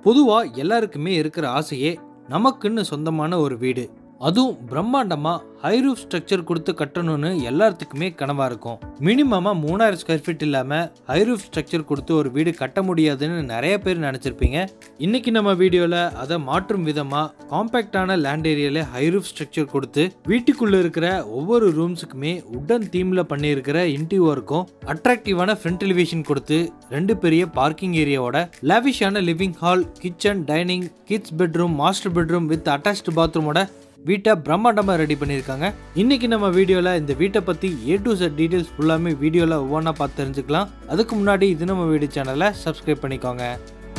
பொதுவாக எல்லாருக்குமே இருக்கிற ஆசையே நமக்குன்னு சொந்தமான ஒரு வீடு அதுவும் பிரம்மாண்டமா ஹை ரூஃப் ஸ்ட்ரக்சர் கொடுத்து கட்டணும்னு எல்லாத்துக்குமே கனவா இருக்கும் மினிமமா மூணாயிரம் ஸ்கொயர் ஃபீட் இல்லாம ஹை ரூஃப் ஸ்ட்ரக்சர் கொடுத்து ஒரு வீடு கட்ட முடியாதுன்னு நிறைய பேர் நினைச்சிருப்பீங்க இன்னைக்கு நம்ம வீடியோல அதை மாற்றும் விதமா காம்பேக்டான லேண்ட் ஏரியால ஹை ரூஃப் ஸ்ட்ரக்சர் கொடுத்து வீட்டுக்குள்ள இருக்கிற ஒவ்வொரு ரூம்ஸுக்குமே உட்டன் தீம்ல பண்ணியிருக்கிற இன்டீரியருக்கும் அட்ராக்டிவான ஃப்ரண்ட் டெலிவிஷன் கொடுத்து ரெண்டு பெரிய பார்க்கிங் ஏரியாவோட லேவிஷான living hall kitchen dining kids bedroom master bedroom with attached பாத்ரூமோட வீட்டை பிரம்மாண்டமாக ரெடி பண்ணியிருக்காங்க இன்னைக்கு நம்ம வீடியோவில் இந்த வீட்டை பற்றி ஏ டு செட் டீட்டெயில்ஸ் ஃபுல்லாமே வீடியோவில் ஒவ்வொன்றா பார்த்து தெரிஞ்சுக்கலாம் அதுக்கு முன்னாடி இது நம்ம வீடியோ சேனலை சப்ஸ்கிரைப் பண்ணிக்கோங்க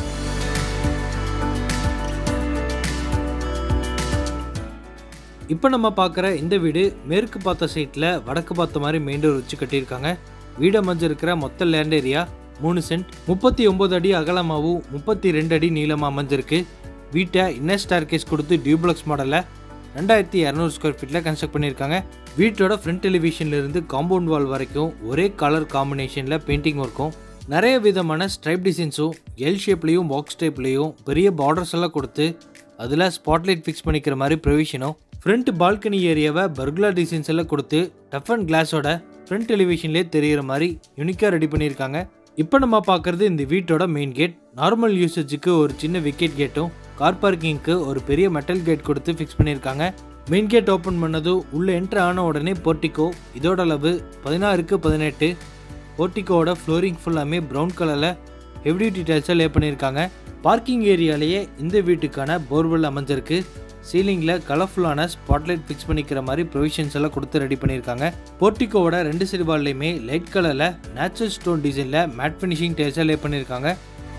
இப்போ நம்ம பார்க்குற இந்த வீடு மேற்கு பார்த்த சைட்டில் வடக்கு பார்த்த மாதிரி மெயின் டோர் வச்சு கட்டியிருக்காங்க வீடு அமைஞ்சிருக்கிற மொத்த லேண்ட் ஏரியா மூணு சென்ட் முப்பத்தி ஒம்பது அடி அகலமாகவும் முப்பத்தி ரெண்டு அடி நீளமாக அமைஞ்சிருக்கு வீட்டை இன்னர் ஸ்டார்கேஸ் கொடுத்து டியூப்ளக்ஸ் மாடலில் ரெண்டாயிரத்தி இரநூறு ஸ்கொயர் ஃபீட்டில் கன்ஸ்ட்ரக்ட் பண்ணியிருக்காங்க வீட்டோட ஃப்ரண்ட் டெலிவிஷன்ல இருந்து காம்பவுண்ட் வால் வரைக்கும் ஒரே கலர் காம்பினேஷனில் பெயிண்டிங் ஒர்க்கும் நிறைய விதமான ஸ்ட்ரைப் டிசைன்ஸும் எல் ஷேப்லேயும் பாக்ஸ் டைப்லேயும் பெரிய பார்டர்ஸ் எல்லாம் கொடுத்து அதில் ஸ்பாட்லைட் ஃபிக்ஸ் பண்ணிக்கிற மாதிரி ப்ரொவிஷனும் ஃப்ரண்ட் பால்கனி ஏரியாவை பர்குலா டிசைன்ஸ் எல்லாம் கொடுத்து டஃப் அண்ட் கிளாஸோட ஃப்ரண்ட் டெலிவிஷன்லேயே தெரிகிற மாதிரி யூனிக்காக ரெடி பண்ணியிருக்காங்க இப்போ நம்ம பார்க்குறது இந்த வீட்டோட மெயின் கேட் நார்மல் யூசேஜுக்கு ஒரு சின்ன விக்கெட் கேட்டும் கார் பார்க்கிங்க்கு ஒரு பெரிய மெட்டல் கேட் கொடுத்து ஃபிக்ஸ் பண்ணியிருக்காங்க மெயின் கேட் ஓப்பன் பண்ணதும் உள்ளே என்ட்ரு ஆன உடனே போர்ட்டிகோ இதோட அளவு பதினாறுக்கு பதினெட்டு போர்ட்டிகோட ஃப்ளோரிங் ஃபுல்லாமே ப்ரௌன் கலரில் ஹெவி டியூட்டி டைல்ஸை லே பண்ணியிருக்காங்க பார்க்கிங் ஏரியாலேயே இந்த வீட்டுக்கான போர்வெல் அமைஞ்சிருக்கு சீலிங்கில் கலர்ஃபுல்லான ஸ்பாட்லைட் ஃபிக்ஸ் பண்ணிக்கிற மாதிரி ப்ரொவிஷன்ஸ் எல்லாம் கொடுத்து ரெடி பண்ணியிருக்காங்க போர்ட்டிகோவோட ரெண்டு சைடு வால்லையுமே லைட் கலரில் நேச்சுரல் ஸ்டோன் டிசைனில் மேட் ஃபினிஷிங் டைல்ஸை லே பண்ணியிருக்காங்க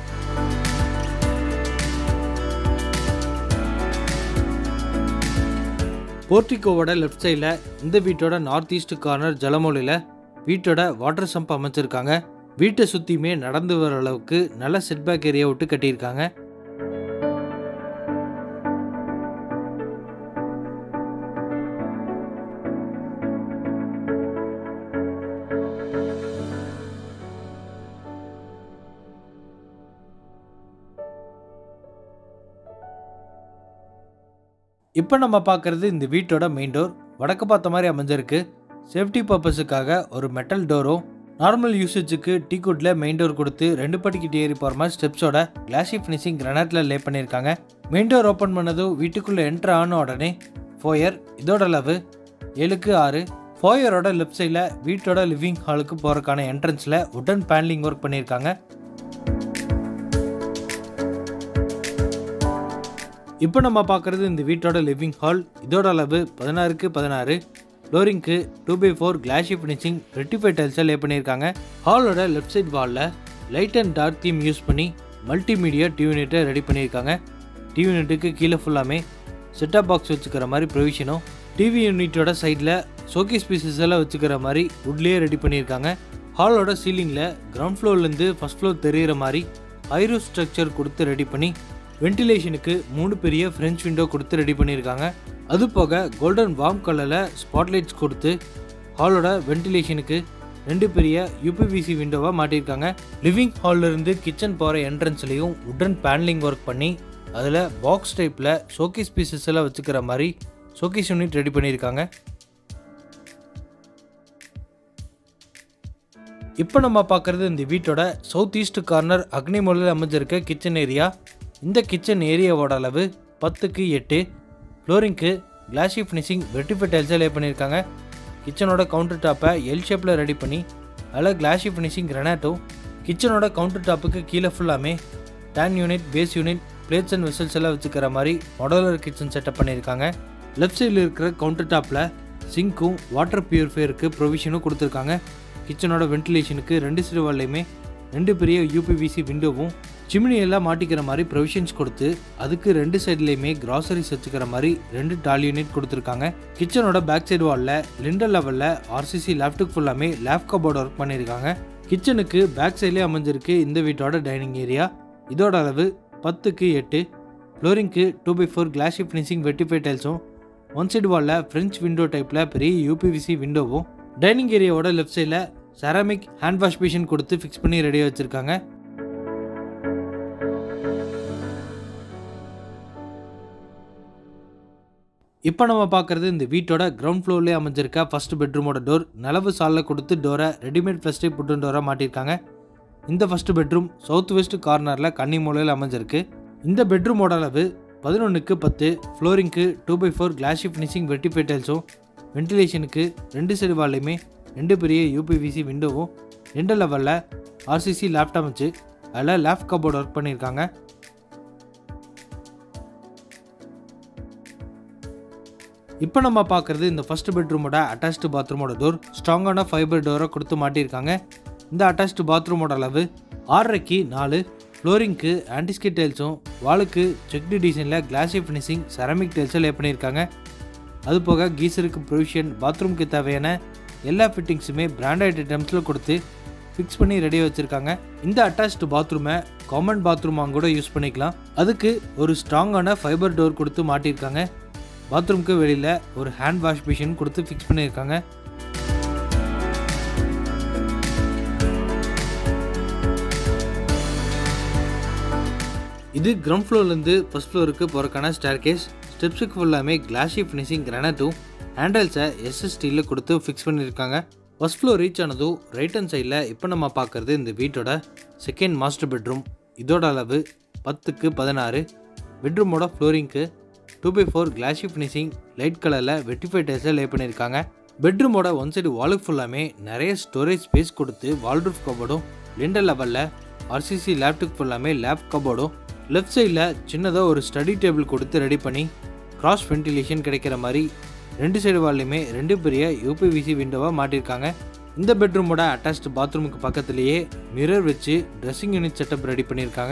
போர்ட்டிகோவோட லெஃப்ட் சைடில் இந்த வீட்டோட நார்த் ஈஸ்ட் கார்னர் ஜலமொழியில் வீட்டோட வாட்டர் சம்ப் அமைச்சிருக்காங்க வீட்டை சுற்றியுமே நடந்து வர அளவுக்கு நல்ல செட்பேக் ஏரியா விட்டு கட்டியிருக்காங்க இப்போ நம்ம பார்க்குறது இந்த வீட்டோட மெயின் டோர் வடக்கு பார்த்த மாதிரி அமைஞ்சிருக்கு சேஃப்டி பர்பஸுக்காக ஒரு மெட்டல் டோரும் நார்மல் யூசேஜுக்கு டீக்குட்டில் மெயின் டோர் கொடுத்து ரெண்டு படிக்கிட்டு ஏறி போகிற மாதிரி ஸ்டெப்ஸோட கிளாசி ஃபினிஷிங் கிரனட்டில் லே பண்ணியிருக்காங்க மெயின் டோர் ஓப்பன் பண்ணதும் வீட்டுக்குள்ளே என்ட்ரு ஆன உடனே ஃபோயர் இதோட அளவு ஏழுக்கு ஆறு ஃபோயரோட லெஃப்ட் சைடில் வீட்டோட லிவிங் ஹாலுக்கு போகிறக்கான என்ட்ரன்ஸில் உடன் பேனலிங் ஒர்க் பண்ணியிருக்காங்க இப்போ நம்ம பார்க்குறது இந்த வீட்டோட லிவிங் ஹால் இதோட அளவு பதினாறுக்கு பதினாறு ஃப்ளோரிங்க்கு two by four glossy finishing rectified டைல்ஸை லே பண்ணியிருக்காங்க ஹாலோட லெஃப்ட் சைட் வாலில் light and dark theme use பண்ணி மல்டிமீடியா டிவி யூனிட்டை ரெடி பண்ணியிருக்காங்க டிவி யூனிட்டுக்கு கீழே ஃபுல்லாமே செட்டப் பாக்ஸ் வச்சுக்கிற மாதிரி ப்ரொவிஷனும் டிவி யூனிட்டோட சைடில் ஷோகேஸ் பீசஸ் எல்லாம் வச்சுக்கிற மாதிரி வுட்லேயே ரெடி பண்ணியிருக்காங்க ஹாலோட சீலிங்கில் கிரவுண்ட் ஃப்ளோர்லேருந்து ஃபஸ்ட் ஃப்ளோர் தெரிகிற மாதிரி ஐரோ ஸ்ட்ரக்சர் கொடுத்து ரெடி பண்ணி வென்டிலேஷனுக்கு மூணு பெரிய ஃப்ரெஞ்ச் விண்டோ கொடுத்து ரெடி பண்ணியிருக்காங்க அது போக கோல்டன் வார்ம் கலரில் ஸ்பாட்லைட்ஸ் கொடுத்து ஹாலோட வென்டிலேஷனுக்கு ரெண்டு பெரிய யூபிவிசி விண்டோவாக மாட்டியிருக்காங்க லிவிங் ஹால்லேருந்து கிச்சன் போகிற என்ட்ரன்ஸ்லேயும் உடன் பேனலிங் ஒர்க் பண்ணி அதில் பாக்ஸ் டைப்பில் ஷோகேஸ் பீசஸ் எல்லாம் வச்சுக்கிற மாதிரி ஷோகேஸ் யூனிட் ரெடி பண்ணியிருக்காங்க இப்போ நம்ம பார்க்குறது இந்த வீட்டோட சவுத் ஈஸ்ட் கார்னர் அக்னிமூலையில் அமைஞ்சிருக்க கிச்சன் ஏரியா இந்த கிச்சன் ஏரியாவோட அளவு பத்துக்கு எட்டு ஃப்ளோரிங்க்கு கிளாசி ஃபினிஷிங் வெட்டிஃபை டைல்ஸை லே பண்ணியிருக்காங்க கிச்சனோட கவுண்டர் டாப்பை எல் ஷேப்பில் ரெடி பண்ணி அதில் கிளாசி ஃபினிஷிங் கிரனாட்டும் கிச்சனோட கவுண்டர் டாப்புக்கு கீழே ஃபுல்லாமே டேன் unit base unit plates and vessels எல்லாம் வச்சுக்கிற மாதிரி மாடலர் கிச்சன் செட்டப் பண்ணியிருக்காங்க லெஃப்ட் சைடில் இருக்கிற கவுண்டர் டாப்பில் சிங்க்கும் வாட்டர் பியூரிஃபையருக்கு ப்ரொவிஷனும் கொடுத்துருக்காங்க கிச்சனோட வென்டிலேஷனுக்கு ரெண்டு சைடு வால்லையுமே ரெண்டு பெரிய யூபிவிசி விண்டோவும் சிம்னி எல்லாம் மாட்டிக்கிற மாதிரி ப்ரொவிஷன்ஸ் கொடுத்து அதுக்கு ரெண்டு சைட்லேயுமே கிராசரிஸ் வச்சுக்கிற மாதிரி ரெண்டு டால் யூனிட் கொடுத்துருக்காங்க கிச்சனோட பேக் சைடு வாலில் லிண்டர் லெவலில் ஆர்சிசி லேப்டுக்கு ஃபுல்லாமே லேப் கபோர்டு ஒர்க் பண்ணியிருக்காங்க கிச்சனுக்கு பேக் சைட்லேயே அமைஞ்சிருக்கு இந்த வீட்டோட டைனிங் ஏரியா இதோட அளவு பத்துக்கு எட்டு ஃப்ளோரிங்க்கு two by four glossy finishing vitrified டைல்ஸும் ஒன் சைடு வாலில் ஃப்ரெஞ்ச் விண்டோ டைப்பில் பெரிய யூபிவிசி விண்டோவும் டைனிங் ஏரியாவோட லெஃப்ட் சைடில் செராமிக் ஹேண்ட் வாஷ் மிஷின் கொடுத்து ஃபிக்ஸ் பண்ணி ரெடியாக வச்சுருக்காங்க இப்போ நம்ம பார்க்குறது இந்த வீட்டோட கிரவுண்ட் ஃப்ளோர்லேயே அமைஞ்சிருக்க ஃபர்ஸ்ட் பெட்ரூமோட டோர் நிலவு சாலில் கொடுத்து டோரை ரெடிமேட் ஃபஸ்ட்டே புட்டு டோராக மாட்டியிருக்காங்க இந்த ஃபர்ஸ்ட் பெட்ரூம் சவுத் வெஸ்ட் கார்னரில் கன்னி மூலையில் அமைஞ்சிருக்கு இந்த பெட்ரூமோட அளவு பதினொன்றுக்கு பத்து ஃப்ளோரிங்க்கு two by four glossy finishing vitrified டைல்ஸும் வென்டிலேஷனுக்கு ரெண்டு சைடு வால்லையுமே ரெண்டு பெரிய யூபிவிசி விண்டோவும் ரெண்டு லெவலில் ஆர்சிசி லேப்டாப் வச்சு அதில் லேப் கபோர்டு ஒர்க் பண்ணியிருக்காங்க இப்போ நம்ம பார்க்குறது இந்த ஃபர்ஸ்ட் பெட்ரூமோட அட்டாச்டு பாத்ரூமோட டோர் ஸ்ட்ராங்கான ஃபைபர் டோரை கொடுத்து மாட்டியிருக்காங்க இந்த அட்டாச்டு பாத்ரூமோட அளவு ஆறரைக்கு நாலு ஃப்ளோரிங்க்கு ஆன்டிஸ்கேட் டைல்ஸும் வாலுக்கு செக்டு டிசைனில் கிளாசி ஃபினிஷிங் செரமிக் டைல்ஸும் லே பண்ணியிருக்காங்க அது போக கீசருக்கு ப்ரொவிஷன் பாத்ரூம்க்கு தேவையான எல்லா ஃபிட்டிங்ஸுமே பிராண்டட் ஐட்டம்ஸில் கொடுத்து ஃபிக்ஸ் பண்ணி ரெடியாக வச்சுருக்காங்க இந்த அட்டாச்டு பாத்ரூமை காமன் பாத்ரூமாக கூட யூஸ் பண்ணிக்கலாம் அதுக்கு ஒரு ஸ்ட்ராங்கான ஃபைபர் டோர் கொடுத்து மாட்டியிருக்காங்க பாத்ரூம்க்கு வெளியில் ஒரு ஹேண்ட் வாஷ் மிஷின் கொடுத்து ஃபிக்ஸ் பண்ணியிருக்காங்க இது கிரவுண்ட் ஃப்ளோர்லேருந்து ஃபர்ஸ்ட் ஃப்ளோருக்கு போகிறக்கான ஸ்டேர் கேஸ் ஸ்டெப்ஸுக்கு ஃபுல்லாமே கிளாஷி ஃபினிஷிங் கிரானைட்டும் ஹேண்டல்ஸை எஸ்எஸ்டியில் கொடுத்து ஃபிக்ஸ் பண்ணியிருக்காங்க ஃபர்ஸ்ட் ஃப்ளோர் ரீச் ஆனதும் ரைட் ஹேண்ட் சைடில் இப்போ நம்ம பார்க்குறது இந்த வீட்டோட செகண்ட் மாஸ்டர் பெட்ரூம் இதோட அளவு பத்துக்கு பதினாறு பெட்ரூமோட ஃப்ளோரிங்க்கு two by four glossy finishing light கலரில் வெட்டிஃபை டைல்ஸை லே பண்ணியிருக்காங்க பெட்ரூமோட ஒன் சைடு வாலுக்கு ஃபுல்லாமே நிறைய ஸ்டோரேஜ் ஸ்பேஸ் கொடுத்து வால்ரூஃப் கபோர்டும் லிண்டர் லெவலில் ஆர்சிசி லேப்டாப் ஃபுல்லாமே லேப் கபோர்டும் லெஃப்ட் சைடில் சின்னதாக ஒரு ஸ்டடி டேபிள் கொடுத்து ரெடி பண்ணி கிராஸ் வென்டிலேஷன் கிடைக்கிற மாதிரி ரெண்டு சைடு வால்லையுமே ரெண்டு பெரிய யூபிவிசி விண்டோவாக மாட்டியிருக்காங்க இந்த பெட்ரூமோட அட்டாச்டு பாத்ரூமுக்கு பக்கத்துலேயே மிரர் வச்சு ட்ரெஸ்ஸிங் யூனிட் செட்டப் ரெடி பண்ணியிருக்காங்க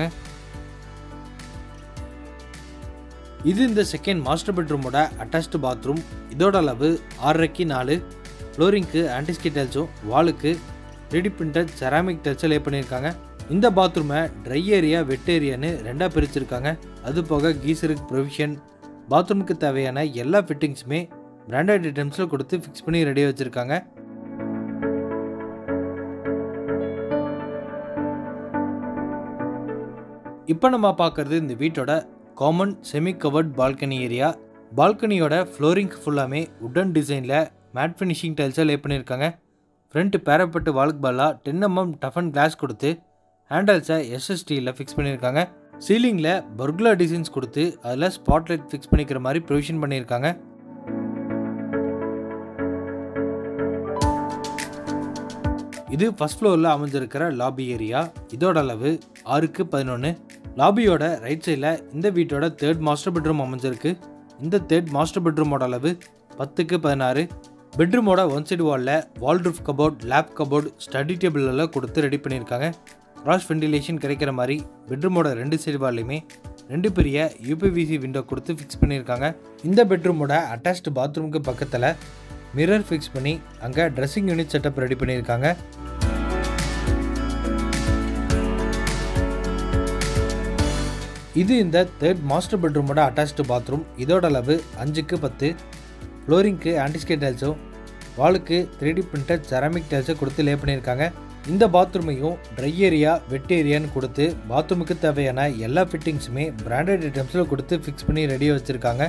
இது இந்த செகண்ட் மாஸ்டர் பெட்ரூமோட அட்டாச்டு பாத்ரூம் இதோட அளவு ஆறரைக்கு நாலு ஃப்ளோரிங்க்கு ஆன்டிஸ்கி டைல்ஸும் வாலுக்கு த்ரீடி பிரிண்டட் செராமிக் டைல்ஸும் லே பண்ணியிருக்காங்க இந்த பாத்ரூமை ட்ரை ஏரியா வெட் ஏரியான்னு ரெண்டாக பிரிச்சிருக்காங்க அது போக கீசருக்கு ப்ரொவிஷன் பாத்ரூமுக்கு தேவையான எல்லா ஃபிட்டிங்ஸுமே பிராண்டட் ஐட்டம்ஸில் கொடுத்து ஃபிக்ஸ் பண்ணி ரெடியாக வச்சுருக்காங்க இப்போ நம்ம பார்க்குறது இந்த வீட்டோட common semi covered balcony area பால்கனியோட ஃப்ளோரிங் ஃபுல்லாமே உடன் டிசைனில் மேட் ஃபினிஷிங் டைல்ஸை லே பண்ணியிருக்காங்க ஃப்ரண்ட் பேரப்பட்டு வால்க் பாலாக டென் எம்எம் டஃபன் கிளாஸ் கொடுத்து ஹேண்டல்ஸை எஸ்எஸ்டியில் ஃபிக்ஸ் பண்ணியிருக்காங்க சீலிங்கில் பர்குலா டிசைன்ஸ் கொடுத்து அதில் ஸ்பாட்லைட் ஃபிக்ஸ் பண்ணிக்கிற மாதிரி ப்ரொவிஷன் பண்ணியிருக்காங்க இது ஃபர்ஸ்ட் ஃப்ளோரில் அமைஞ்சிருக்கிற லாபி ஏரியா இதோட அளவு ஆறுக்கு பதினொன்று லாபியோட ரைட் சைடில் இந்த வீட்டோட தேர்ட் மாஸ்டர் பெட்ரூம் அமைஞ்சிருக்கு இந்த தேர்ட் மாஸ்டர் பெட்ரூமோட அளவு பத்துக்கு பதினாறு பெட்ரூமோட ஒன் சைடு வாலில் wardrobe cupboard lap cupboard study table எல்லாம் கொடுத்து ரெடி பண்ணியிருக்காங்க கிராஸ் வென்டிலேஷன் கிடைக்கிற மாதிரி பெட்ரூமோட ரெண்டு சைடு வால்லையுமே ரெண்டு பெரிய யூபிவிசி விண்டோ கொடுத்து ஃபிக்ஸ் பண்ணியிருக்காங்க இந்த பெட்ரூமோட அட்டாச்டு பாத்ரூமுக்கு பக்கத்தில் மிரர் ஃபிக்ஸ் பண்ணி அங்கே ட்ரெஸ்ஸிங் யூனிட் செட்டப் ரெடி பண்ணியிருக்காங்க இது இந்த தேர்ட் மாஸ்டர் பெட்ரூமோட அட்டாச்டு பாத்ரூம் இதோட அளவு அஞ்சுக்கு பத்து ஃப்ளோரிங்க்கு ஆன்டிஸ்கேட் டைல்ஸும் வாலுக்கு த்ரீ டி பிரிண்டட் செராமிக் டைல்ஸை கொடுத்து லே பண்ணியிருக்காங்க இந்த பாத்ரூமையும் ட்ரை ஏரியா வெட் ஏரியான்னு கொடுத்து பாத்ரூமுக்கு தேவையான எல்லா ஃபிட்டிங்ஸுமே பிராண்டட் ஐட்டம்ஸில் கொடுத்து ஃபிக்ஸ் பண்ணி ரெடியாக வச்சுருக்காங்க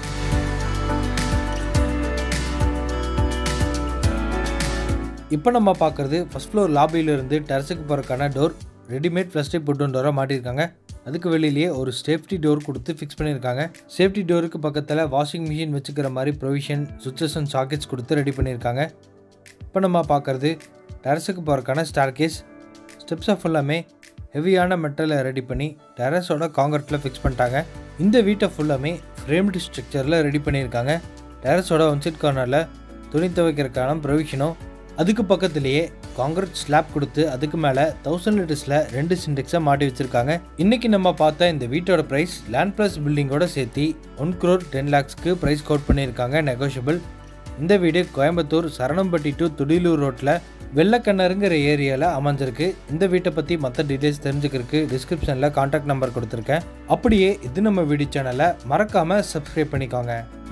இப்போ நம்ம பார்க்குறது ஃபஸ்ட் ஃப்ளோர் லாபியிலிருந்து டெரஸுக்கு போகிறக்கான டோர் ரெடிமேட் பிளாஸ்டிக் புட்டன் டோராக மாட்டியிருக்காங்க அதுக்கு வெளியிலேயே ஒரு சேஃப்டி டோர் கொடுத்து ஃபிக்ஸ் பண்ணியிருக்காங்க சேஃப்டி டோருக்கு பக்கத்தில் வாஷிங் மிஷின் வச்சுக்கிற மாதிரி ப்ரொவிஷன் சுவிச்சஸ் அண்ட் சாக்கெட்ஸ் கொடுத்து ரெடி பண்ணியிருக்காங்க இப்போ நம்ம பார்க்குறது டெரஸுக்கு போகிறக்கான ஸ்டார் கேஸ் ஸ்டெப்ஸை ஃபுல்லாமே ஹெவியான மெட்டலை ரெடி பண்ணி டெரஸோட காங்கிரீட்டில் ஃபிக்ஸ் பண்ணிட்டாங்க இந்த வீட்டை ஃபுல்லாமே ஃப்ரேம்டு ஸ்ட்ரக்சரில் ரெடி பண்ணியிருக்காங்க டெரஸோட ஒன் சைட் கார்னரில் துணி துவைக்கிறதுக்கான ப்ரொவிஷனும் அதுக்கு பக்கத்துலேயே காங்கிரீட் ஸ்லாப் கொடுத்து அதுக்கு மேலே தௌசண்ட் லிட்டர்ஸில் ரெண்டு சிண்டெக்ஸை மாட்டி வச்சுருக்காங்க இன்றைக்கி நம்ம பார்த்த இந்த வீட்டோட ப்ரைஸ் லேண்ட் ப்ளஸ் பில்டிங்கோட சேர்த்து ஒன் க்ரோர் டென் லேக்ஸ்க்கு ப்ரைஸ் கோட் பண்ணியிருக்காங்க நெகோஷியபிள் இந்த வீடு கோயம்புத்தூர் சரணம்பட்டி டு துடிலூர் ரோட்டில் வெள்ளக்கண்ணருங்கிற ஏரியாவில் அமைஞ்சிருக்கு இந்த வீட்டை பற்றி மற்ற டீட்டெயில்ஸ் தெரிஞ்சுக்கிறதுக்கு டிஸ்கிரிப்ஷனில் காண்டாக்ட் நம்பர் கொடுத்துருக்கேன் அப்படியே இது நம்ம வீடியோ சேனலை மறக்காமல் சப்ஸ்கிரைப் பண்ணிக்கோங்க